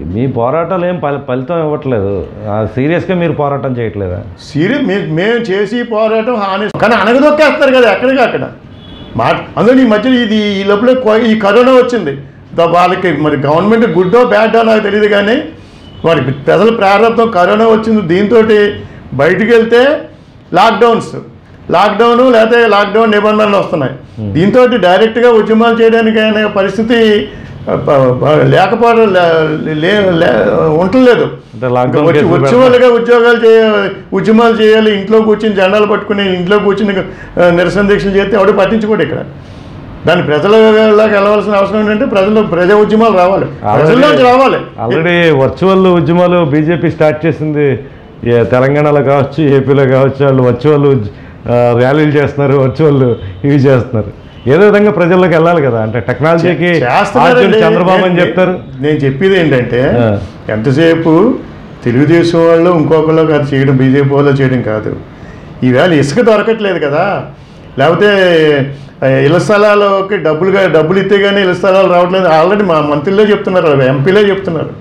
మీ పోరాటాలు ఏం ఫలి ఫలితం ఇవ్వట్లేదు ఆ, సీరియస్గా మీరు పోరాటం చేయట్లేదా సీరియస్ మే మేము చేసి పోరాటం హాని కానీ అనగదొక్కేస్తారు కదా ఎక్కడికి అక్కడ మాట అందులో ఈ మధ్య ఇది ఈ లోపల కో- ఈ కరోనా వచ్చింది దా- వాళ్ళకి మరి గవర్నమెంట్ గుడ్డో బ్యాడో నాకు తెలియదు కానీ మరి ప్రజల ప్రారంభం కరోనా వచ్చింది దీంతో బయటికి వెళ్తే లాక్డౌన్స్ లాక్డౌన్ లేకపోతే లాక్డౌన్ నిబంధనలు వస్తున్నాయి దీంతో డైరెక్ట్గా ఉద్యమాలు చేయడానికి అనే పరిస్థితి ఆ, ప- ప- లేకపోవడం లే- లే- లే- ఉండలేదు అంటే లాక్డౌన్ వచ్చి- కేసులు వచ్చే పెడతారు. వాళ్ళుగా ఉద్యోగాలు చేయాలి ఉద్యమాలు చేయాలి ఇంట్లో కూర్చుని జెండాలు పట్టుకుని ఇంట్లో కూర్చుని ఆ, నిరసన దీక్షలు చేస్తే ఎవడు పట్టించుకోడు ఇక్కడ దాని ప్రజలలోకి వెళ్ళవలసిన అవసరం ఏంటంటే ప్రజలు ప్రజా ఉద్యమాలు రావాలి ప్రజల్లోంచి రావాలి ఆల్రెడీ వర్చువల్ ఉద్యమాలు బీజేపీ స్టార్ట్ చేసింది ఏ తెలంగాణలో కావచ్చు ఏపీలో కావచ్చు వాళ్ళు వర్చువల్ ఉజ్- ఆ, ర్యాలీలు చేస్తున్నారు వర్చువల్ ఇవి చేస్తున్నారు ఏదో విధంగా ప్రజల్లోకి వెళ్ళాలి కదా అంటే టెక్నాలజీకి చేస్తున్నారండి. ఆద్యుడు చంద్రబాబు అని నేను- చెప్తారు నేను చెప్పేది ఏంటంటే ఆ. ఎంతసేపు తెలుగుదేశం వాళ్ళు ఇంకొకళ్ళు అది చేయడం బీజేపీ వాళ్ళు చేయడం కాదు ఈవేళ ఇసుక దొరకట్లేదు కదా లేకపోతే ఆ, ఇళ్ల స్థలాలకి డబ్బులుగా డబ్బులు ఇస్తే కానీ ఇళ్ల స్థలాలు రావట్లేదు ఆల్రెడీ మా మంత్రులే చెప్తున్నారు ఎంపీలే చెప్తున్నారు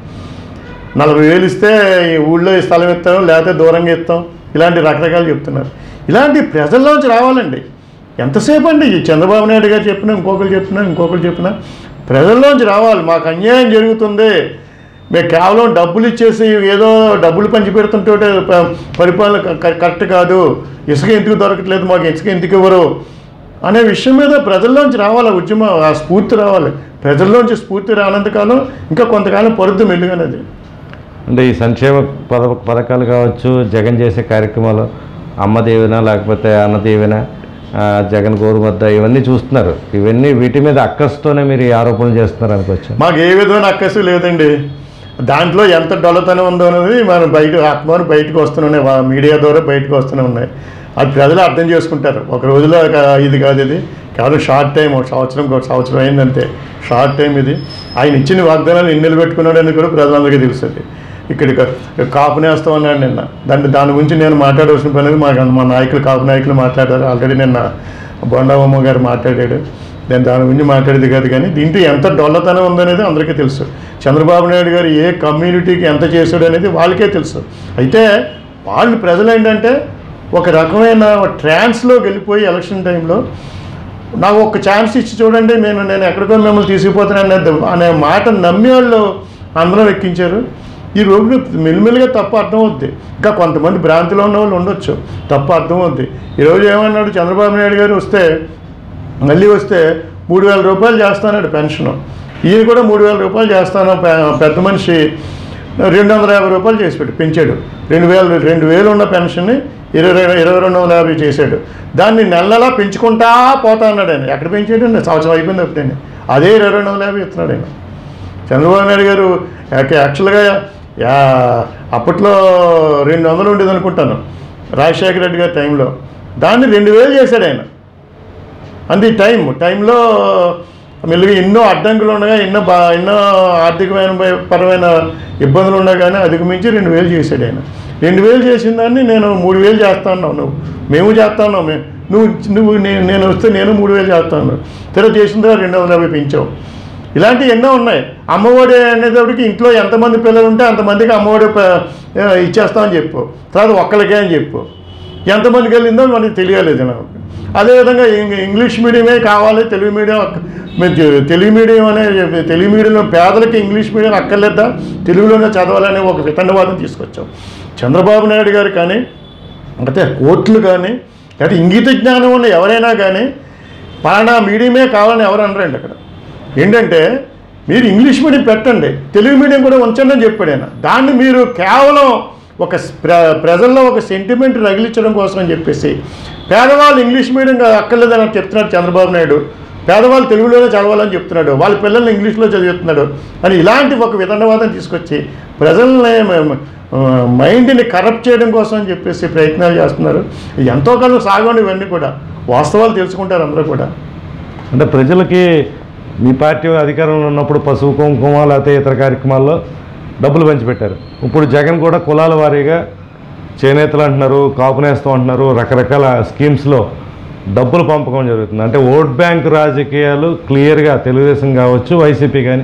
నలభై వేలు ఇస్తే ఈ ఊళ్ళో ఈ స్థలం ఇస్తాం లేకపోతే దూరంగా ఇస్తాం ఇలాంటి రకరకాలు చెప్తున్నారు ఇలాంటి ప్రజల్లోంచి రావాలండి ఎంతసేపు అండి ఈ చంద్రబాబు నాయుడు గారు చెప్పినా ఇంకొకరు చెప్పినా ఇంకొకరు చెప్పినా ప్రజల్లోంచి రావాలి మాకు అన్యాయం జరుగుతుంది మేము కేవలం డబ్బులు ఇచ్చేసి ఏదో డబ్బులు పంచి పెడుతుంటే ప- పరిపాలన క- క- కరెక్ట్ కాదు ఇసుక ఎందుకు దొరకట్లేదు మాకు ఇసుక ఎందుకు ఇవ్వరు అనే విషయం మీద ప్రజల్లోంచి రావాలి ఉద్యమం ఆ స్ఫూర్తి రావాలి ప్రజల్లోంచి స్ఫూర్తి రానంతకాలం ఇంకా కొంతకాలం పరుద్దు మెల్లుగానది అంటే ఈ సంక్షేమ పద పథకాలు కావచ్చు జగన్ చేసే కార్యక్రమాలు అమ్మ దీవెన లేకపోతే అన్న దీవెన ఆ, జగన్ గోరుమద్ద ఇవన్నీ చూస్తున్నారు ఇవన్నీ వీటి మీద అక్కస్తోనే మీరు ఈ ఆరోపణలు చేస్తున్నారు అనుకోవచ్చు మాకు ఏ విధమైన అక్కసు లేదండి దాంట్లో ఎంత డొల్లతనం ఉందో అనేది మనం బయట ఆత్మను బయటకు వస్తున్నాయి వా- మీడియా ద్వారా బయటకు వస్తూనే ఉన్నాయి అది ప్రజలు అర్థం చేసుకుంటారు ఒక రోజులో ఒక ఇది కాదు ఇది కేవలం షార్ట్ టైం ఒక సంవత్సరం ఒక సంవత్సరం అయిందంతే షార్ట్ టైం ఇది ఆయన ఇచ్చిన వాగ్దానాలు ఎన్ని నిలబెట్టుకున్నాడు అనేది కూడా ప్రజలందరికీ తెలుస్తుంది ఇక్కడ కాపు నేస్తాం అన్నాడు నిన్న దాని దాని గురించి నేను మాట్లాడవలసిన పని లేదు. మాకు మా నాయకులు కాపు నాయకులు మాట్లాడారు ఆల్రెడీ నిన్న బొండాబొమ్మ గారు మాట్లాడాడు నేను దాని గురించి మాట్లాడేది కాదు కానీ దీంట్లో ఎంత డొల్లతనం ఉందనేది అందరికీ తెలుసు చంద్రబాబు నాయుడు గారు ఏ కమ్యూనిటీకి ఎంత చేశాడు అనేది వాళ్ళకే తెలుసు అయితే వాళ్ళు ప్రజలు ఏంటంటే ఒక రకమైన ట్రాన్స్లోకి వెళ్ళిపోయి ఎలక్షన్ టైంలో నాకు ఒక ఛాన్స్ ఇచ్చి చూడండి నేను నేను ఎక్కడికో మిమ్మల్ని తీసుకుపోతాను అనే అనే మాట నమ్మి వాళ్ళు అందరం ఎక్కించారు ఈ రోజు మెల్లిమెల్లిగా తప్పు అర్థమవుద్ది ఇంకా కొంతమంది భ్రాంతిలో ఉన్న వాళ్ళు ఉండొచ్చు తప్పు అర్థమవుద్ది ఈరోజు ఏమన్నాడు చంద్రబాబు నాయుడు గారు వస్తే మళ్ళీ వస్తే మూడు వేల రూపాయలు చేస్తానాడు పెన్షన్ ఈయన కూడా మూడు వేల రూపాయలు చేస్తాను పె- పెద్ద మనిషి రెండు వందల యాభై రూపాయలు చేసి పెట్టి పెంచాడు రెండు వేలు రెండు వేలు ఉన్న పెన్షన్ని ఇరవై ఇరవై రెండు వందల యాభై చేశాడు దాన్ని నెల నెలా పెంచుకుంటా పోతా అన్నాడు ఆయన ఎక్కడ పెంచాడు అండి సంవత్సరం అయిపోయింది అప్పుడైనా అదే ఇరవై రెండు వందల యాభై ఇస్తున్నాడు ఆయన చంద్రబాబు నాయుడు గారు యాక్- యాక్చువల్గా యా అప్పట్లో రెండు వందలు ఉండేది అనుకుంటాను రాజశేఖర రెడ్డి గారి టైంలో దాన్ని రెండు వేలు చేశాడు ఆయన అంది టైం టైంలో మెల్లిగా ఎన్నో అడ్డంకులు ఉండగా ఎన్నో బా ఎన్నో ఆర్థికమైన పరమైన ఇబ్బందులు ఉన్నా కానీ అధిగమించి రెండు వేలు చేశాడు ఆయన రెండు వేలు చేసిన దాన్ని నేను మూడు వేలు చేస్తా ఉన్నావు నువ్వు మేము చేస్తా ఉన్నావు మేము నువ్వు నువ్వు నేను నేను వస్తే నేను మూడు వేలు చేస్తాను తర్వాత చేసిన తర్వాత రెండు వందల యాభై పెంచావు ఇలాంటివి ఎన్నో ఉన్నాయి అమ్మఒడి అనేటప్పటికి ఇంట్లో ఎంతమంది పిల్లలు ఉంటే అంతమందికి అమ్మఒడి ప- ఇచ్చేస్తామని చెప్పు తర్వాత ఒక్కరికే అని చెప్పు ఎంతమందికి వెళ్ళిందో మనకి తెలియలేదు నాకు అదేవిధంగా ఇంగ్- ఇంగ్లీష్ మీడియమే కావాలి తెలుగు మీడియం అక్క- మీరు తె- తెలుగు మీడియం అనే తెలుగు మీడియంలో పేదలకి ఇంగ్లీష్ మీడియం అక్కర్లేదా తెలుగులోనే చదవాలనే ఒక వితండవాదం తీసుకొచ్చాం చంద్రబాబు నాయుడు గారు కానీ అయితే కోర్టులు కానీ లేకపోతే ఇంగిత జ్ఞానం ఉన్న ఎవరైనా కానీ పలానా మీడియమే కావాలని ఎవరు అనరండి అక్కడ ఏంటంటే మీరు ఇంగ్లీష్ మీడియం పెట్టండి తెలుగు మీడియం కూడా ఉంచండి అని చెప్పాడు ఆయన దాన్ని మీరు కేవలం ఒక స్- ప్ర ప్రజల్లో ఒక సెంటిమెంట్ రగిలించడం కోసం అని చెప్పేసి పేదవాళ్ళు ఇంగ్లీష్ మీడియం కాదు అక్కర్లేదని చెప్తున్నాడు చంద్రబాబు నాయుడు పేదవాళ్ళు తెలుగులోనే చదవాలని చెప్తున్నాడు వాళ్ళ పిల్లల్ని ఇంగ్లీష్లో చదువుతున్నాడు అని ఇలాంటి ఒక విధానవాదం తీసుకొచ్చి ప్రజల్ని మ- ఆ, మైండ్ని కరప్ట్ చేయడం కోసం అని చెప్పేసి ప్రయత్నాలు చేస్తున్నారు ఎంతో కాలం సాగండి ఇవన్నీ కూడా వాస్తవాలు తెలుసుకుంటారు అందరూ కూడా అంటే ప్రజలకి మీ పార్టీ అధికారంలో ఉన్నప్పుడు పశువు కుంకుమ లేకపోతే ఇతర కార్యక్రమాల్లో డబ్బులు పంచిపెట్టారు ఇప్పుడు జగన్ కూడా కులాల వారీగా చేనేతలు అంటున్నారు కాపునేస్తం అంటున్నారు రకరకాల స్కీమ్స్లో డబ్బులు పంపకం జరుగుతుంది అంటే ఓట్ బ్యాంక్ రాజకీయాలు క్లియర్గా తెలుగుదేశం కావచ్చు వైసీపీ కానీ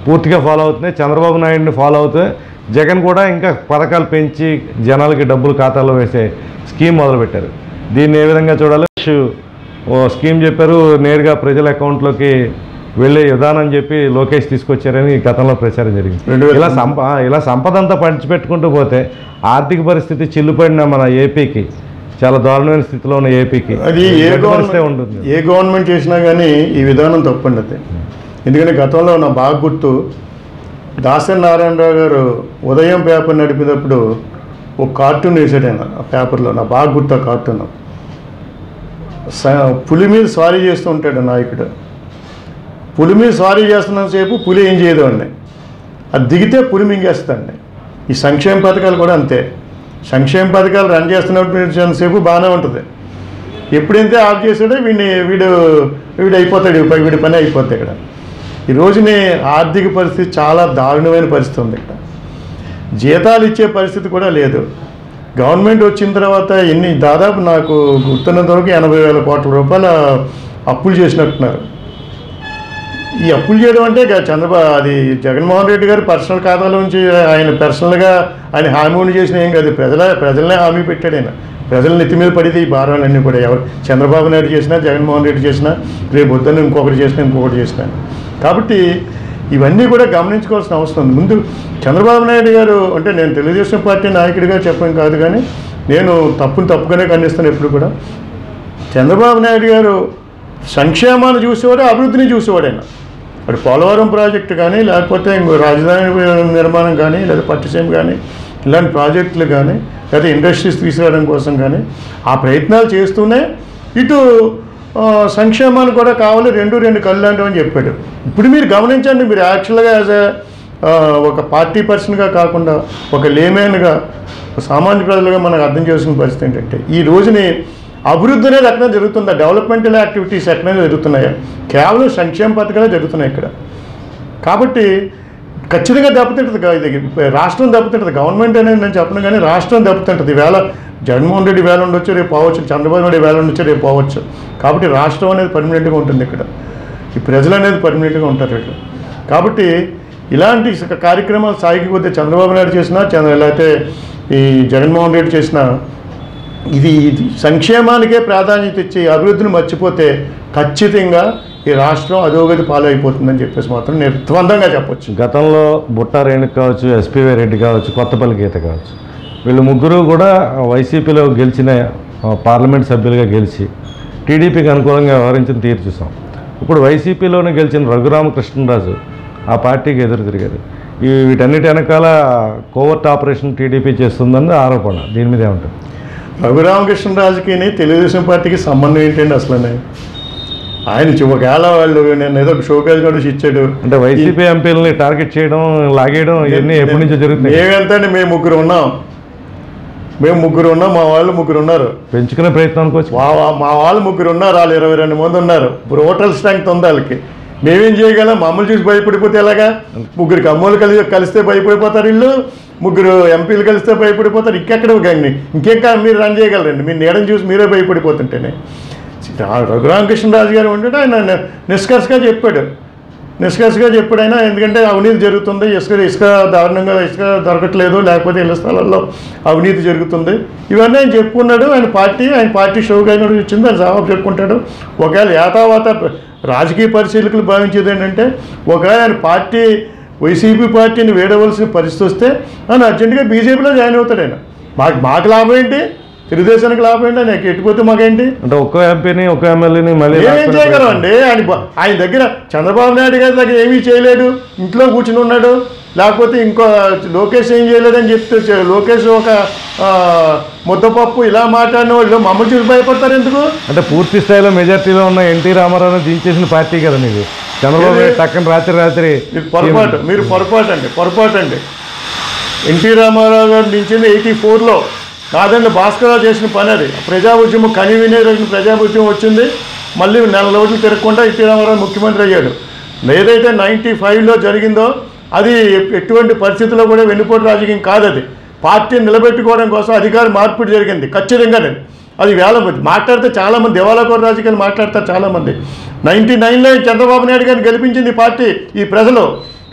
పూర్తిగా ఫాలో అవుతున్నాయి చంద్రబాబు నాయుడిని ఫాలో అవుతే జగన్ కూడా ఇంకా పథకాలు పెంచి జనాలకి డబ్బులు ఖాతాలో వేసే స్కీమ్ మొదలుపెట్టారు దీన్ని ఏ విధంగా చూడాలి ఓ స్కీమ్ చెప్పారు నేరుగా ప్రజల అకౌంట్లోకి వెళ్ళే విధానం చెప్పి లోకేష్ తీసుకొచ్చారని గతంలో ప్రచారం జరిగింది రెండు వేల ఇలా సంప ఇలా సంపద అంతా పంచిపెట్టుకుంటూ పోతే ఆర్థిక పరిస్థితి చిల్లుపడిన మన ఏపీకి చాలా దారుణమైన స్థితిలో ఉన్న ఏపీకి అది ఏ గడ్డు పరిస్థితే గవర్నమెంట్ ఉంటుంది ఏ గవర్నమెంట్ చేసినా కానీ ఈ విధానం తప్పండి అది ఎందుకంటే గతంలో నా బాగా గుర్తు దాసరి నారాయణరావు గారు ఉదయం పేపర్ నడిపేటప్పుడు ఒక కార్టూన్ వేసాడు ఆయన ఆ పేపర్లో నా బాగా గుర్తు ఆ కార్టూన్ స- పులి మీద స్వారీ చేస్తూ ఉంటాడు నాయకుడు పులి మీద స్వారీ చేస్తున్నంతసేపు పులి ఏం చేయదు అండి అది దిగితే పులి మింగేస్తుందండి ఈ సంక్షేమ పథకాలు కూడా అంతే సంక్షేమ పథకాలు రన్ చేస్తున్నప్పుడు బాగానే ఉంటుంది ఎప్పుడైతే ఆఫ్ చేసాడో వీడిని వీడు వీడు అయిపోతాడు వీడి వీడి పని అయిపోతాయి ఇక్కడ ఈ రోజుని ఆర్థిక పరిస్థితి చాలా దారుణమైన పరిస్థితి ఉంది ఇక్కడ జీతాలు ఇచ్చే పరిస్థితి కూడా లేదు గవర్నమెంట్ వచ్చిన తర్వాత ఎన్ని దాదాపు నాకు గుర్తున్నంత వరకు ఎనభై వేల కోట్ల రూపాయల అప్పులు చేసినట్టున్నారు ఈ అప్పులు చేయడం అంటే ఇక చంద్రబాబు అది జగన్మోహన్ రెడ్డి గారు పర్సనల్ ఖాతాలో నుంచి ఆయన పర్సనల్గా ఆయన హామీ ఉండి చేసిన ఏం కాదు ప్రజల ప్రజలనే హామీ పెట్టాడు ఆయన ప్రజల నెత్తి మీద పడితే ఈ భారాలన్నీ కూడా ఎవరు చంద్రబాబు నాయుడు చేసినా జగన్మోహన్ రెడ్డి చేసినా రేపు పొద్దున్న ఇంకొకటి చేసినా ఇంకొకటి చేసినా కాబట్టి ఇవన్నీ కూడా గమనించుకోవాల్సిన అవసరం ఉంది ముందు చంద్రబాబు నాయుడు గారు అంటే నేను తెలుగుదేశం పార్టీ నాయకుడిగా చెప్పడం కాదు కానీ నేను తప్పును తప్పుగానే ఖండిస్తాను ఎప్పుడు కూడా చంద్రబాబు నాయుడు గారు సంక్షేమాన్ని చూసేవాడు అభివృద్ధిని చూసేవాడు ఆయన అటు పోలవరం ప్రాజెక్టు కానీ లేకపోతే ఇంకో రాజధాని నిర్మాణం కానీ లేదా పట్టిసీమ కానీ ఇలాంటి ప్రాజెక్టులు కానీ లేదా ఇండస్ట్రీస్ తీసుకురావడం కోసం కానీ ఆ ప్రయత్నాలు చేస్తూనే ఇటు ఆ, సంక్షేమాన్ని కూడా కావాలి రెండు రెండు కళ్ళు లాంటివి అని చెప్పాడు ఇప్పుడు మీరు గమనించండి మీరు యాక్చువల్గా యాజ్ ఎ ఒక పార్టీ పర్సన్గా కాకుండా ఒక లేమేన్గా ఒక సామాన్య ప్రజలుగా మనకు అర్థం చేసుకునే పరిస్థితి ఏంటంటే ఈ రోజుని అభివృద్ధి అనేది ఎక్కడ జరుగుతుందా డెవలప్మెంటల్ యాక్టివిటీస్ ఎక్కడ జరుగుతున్నాయా కేవలం సంక్షేమ పథకాలే జరుగుతున్నాయి ఇక్కడ కాబట్టి ఖచ్చితంగా దెబ్బతింటుంది కా- ఇది రాష్ట్రం దెబ్బతింటుంది గవర్నమెంట్ అనేది నేను చెప్పను కానీ రాష్ట్రం దెబ్బతింటుంది వేళ జగన్మోహన్ రెడ్డి వేల ఉండొచ్చు రేపు పోవచ్చు చంద్రబాబు నాయుడు వేల ఉండొచ్చు రేపు పోవచ్చు కాబట్టి రాష్ట్రం అనేది పర్మనెంట్గా ఉంటుంది ఇక్కడ ఈ ప్రజలు అనేది పర్మనెంట్గా ఉంటారు ఇక్కడ కాబట్టి ఇలాంటి స- కార్యక్రమాలు సాగికి కొద్దీ చంద్రబాబు నాయుడు చేసినా చంద్ర లేకపోతే ఈ జగన్మోహన్ రెడ్డి చేసినా ఇది ఇది సంక్షేమానికే ప్రాధాన్యత ఇచ్చి అభివృద్ధిని మర్చిపోతే ఖచ్చితంగా ఈ రాష్ట్రం అధోగతి పాలైపోతుందని చెప్పేసి మాత్రం నిర్ద్వందంగా చెప్పొచ్చు గతంలో బుట్టా రేణుక కావచ్చు ఎస్పీవై రెడ్డి కావచ్చు కొత్తపల్లి గీత కావచ్చు వీళ్ళు ముగ్గురు కూడా వైసీపీలో గెలిచిన ఆ, పార్లమెంట్ సభ్యులుగా గెలిచి టీడీపీకి అనుకూలంగా వ్యవహరించిన తీరు చూసాం ఇప్పుడు వైసీపీలోనే గెలిచిన రఘురామకృష్ణరాజు ఆ పార్టీకి ఎదురు తిరిగారు ఈ వీటన్నిటి వెనకాల కోవర్ట్ ఆపరేషన్ టీడీపీ చేస్తుందని ఆరోపణ దీని మీద ఏమంటారు రఘురామకృష్ణరాజుకి తెలుగుదేశం పార్టీకి సంబంధం ఏంటండి అసలు ఆయన చి- ఒకవేళ వాళ్ళు నేను ఏదో షోకేజ్ నోటీస్ ఇచ్చాడు అంటే వైసీపీ ఎంపీలని టార్గెట్ చేయడం లాగేయడం ఇవన్నీ ఎప్పటి నుంచో జరుగుతున్నాయి మేమెంతండి మేము ముగ్గురు ఉన్నాం మేము ముగ్గురు ఉన్నాం మా వాళ్ళు ముగ్గురు ఉన్నారు పెంచుకునే ప్రయత్నం అనుకోవచ్చు మా వా- మా వాళ్ళు ముగ్గురు ఉన్నారు వాళ్ళు ఇరవై రెండు మంది ఉన్నారు బ్రోటల్ స్ట్రెంగ్త్ ఉంది వాళ్ళకి మేమేం చేయగలం మమ్మల్ని చూసి భయపడిపోతే ఎలాగా ముగ్గురికి అమ్మోళ్ళు కలిసి కలిస్తే భయపడిపోతారు వీళ్ళు ముగ్గురు ఎంపీలు కలిస్తే భయపడిపోతారు ఇంకెక్కడ గండి ఇంకెక్క మీరు రన్ చేయగలరండి మీరు నీడని చూసి మీరే భయపడిపోతుంటేనే రా- రఘురామకృష్ణరాజు గారు ఉంటే ఆయన ని- నిష్కర్షగా చెప్పాడు నిష్కర్షగా చెప్పాడు ఆయన ఎందుకంటే అవినీతి జరుగుతుంది ఇసుక ఇసుక దారుణంగా ఇసుక దొరకట్లేదు లేకపోతే ఇళ్ళ స్థలాల్లో అవినీతి జరుగుతుంది ఇవన్నీ ఆయన చెప్పుకున్నాడు ఆయన పార్టీ ఆయన పార్టీ షోగా ఇచ్చింది ఆయన జవాబు చెప్పుకుంటాడు ఒకవేళ యాతావాత రాజకీయ పరిశీలకులు భావించేది ఏంటంటే ఒకవేళ ఆయన పార్టీ వైసీపీ పార్టీని వేడవలసిన పరిస్థితి వస్తే ఆయన అర్జెంటుగా బీజేపీలో జాయిన్ అవుతాడు ఆయన మాకు మాకు లాభం ఏంటి తెలుగుదేశానికి లాభం ఏంటి ఆయన ఎట్టుపోతే మాకేంటి అంటే ఒక్కో ఎంపీని ఒక్కో ఎమ్మెల్యేని మళ్ళీ ఏమేం లాక్కునే చేయగలం అండి ఆయన బ- ఆయన దగ్గర చంద్రబాబు నాయుడు గారి దగ్గర ఏమీ చేయలేడు ఇంట్లో కూర్చుని ఉన్నాడు లేకపోతే ఇంకో లోకేష్ ఏం చేయలేదని చెప్తే చే- లోకేష్ ఒక ఆ, ముద్దపప్పు ఇలా మాట్లాడిన వాళ్ళు మమ్మల్ని చూసి భయపడతారు ఎందుకు అంటే పూర్తి స్థాయిలో మెజార్టీలో ఉన్న ఎన్టీ రామారావుని దించేసిన పార్టీ కదా మీది చంద్రబాబు నాయుడు టక్కన రాత్రి రాత్రి మీరు పొరపాటు మీరు పొరపాటు అండి పొరపాటు అండి ఎన్టీ రామారావు గారు నించింది ఎయిటీ ఫోర్లో కాదండి భాస్కరరావు చేసిన పని అది ప్రజా ఉద్యమం కని వినే రోజున ప్రజా ఉద్యమం వచ్చింది మళ్ళీ నెల రోజులు తిరగకుండా ఎన్టీ రామారావు ముఖ్యమంత్రి అయ్యాడు ఏదైతే నైంటీ ఫైవ్లో జరిగిందో అది ఎటువంటి పరిస్థితుల్లో కూడా వెన్నుపోటు రాజకీయం కాదు అది పార్టీని నిలబెట్టుకోవడం కోసం అధికార మార్పిడి జరిగింది ఖచ్చితంగానే అది వేల మంది మాట్లాడితే చాలామంది దివాళాకోర రాజకీయాలు మాట్లాడతారు చాలామంది నైంటీ నైన్లో చంద్రబాబు నాయుడు గారిని గెలిపించింది ఈ పార్టీ ఈ ప్రజలు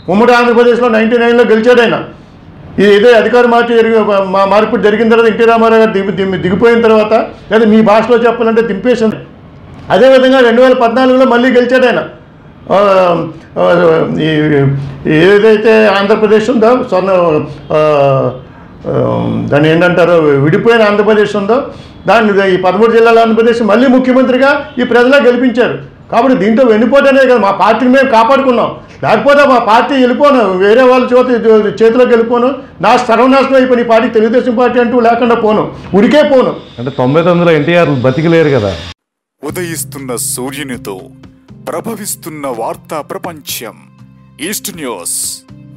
ఉమ్మడి ఆంధ్రప్రదేశ్లో నైన్టీ నైన్లో గెలిచాడు ఆయన ఇది ఏదో అధికార మార్పు జరిగి మా మార్పు జరిగిన తర్వాత ఎన్టీ రామారావు గారు దిగి దిగి- దిగిపోయిన తర్వాత లేదా మీ భాషలో చెప్పాలంటే దింపేసింది అదేవిధంగా రెండు వేల పద్నాలుగులో మళ్ళీ గెలిచాడు ఆయన ఆ, ఆ, ఈ ఈ ఏదైతే ఆంధ్రప్రదేశ్ ఉందో స్వర్ణ ఆ, ఆ, దాన్ని ఏంటంటారు విడిపోయిన ఆంధ్రప్రదేశ్ ఉందో దాన్ని ఈ పదమూడు జిల్లాల ఆంధ్రప్రదేశ్ మళ్ళీ ముఖ్యమంత్రిగా ఈ ప్రజలే గెలిపించారు కాబట్టి దీంట్లో వెన్నుపోటనే కదా మా పార్టీని మేము కాపాడుకున్నాం లేకపోతే మా పార్టీ వెళ్ళిపోను వేరే వాళ్ళ చేతి చేతిలోకి వెళ్ళిపోను నా సర్వనాశనం అయిపోయిన ఈ పార్టీ తెలుగుదేశం పార్టీ అంటూ లేకుండా పోను ఉడికే పోను అంటే తొంభై తొమ్మిదిలో ఎన్టీఆర్ బతికిలేరు కదా ఉదయిస్తున్న సూర్యునితో ప్రభవిస్తున్న వార్తా ప్రపంచం ఈస్ట్ న్యూస్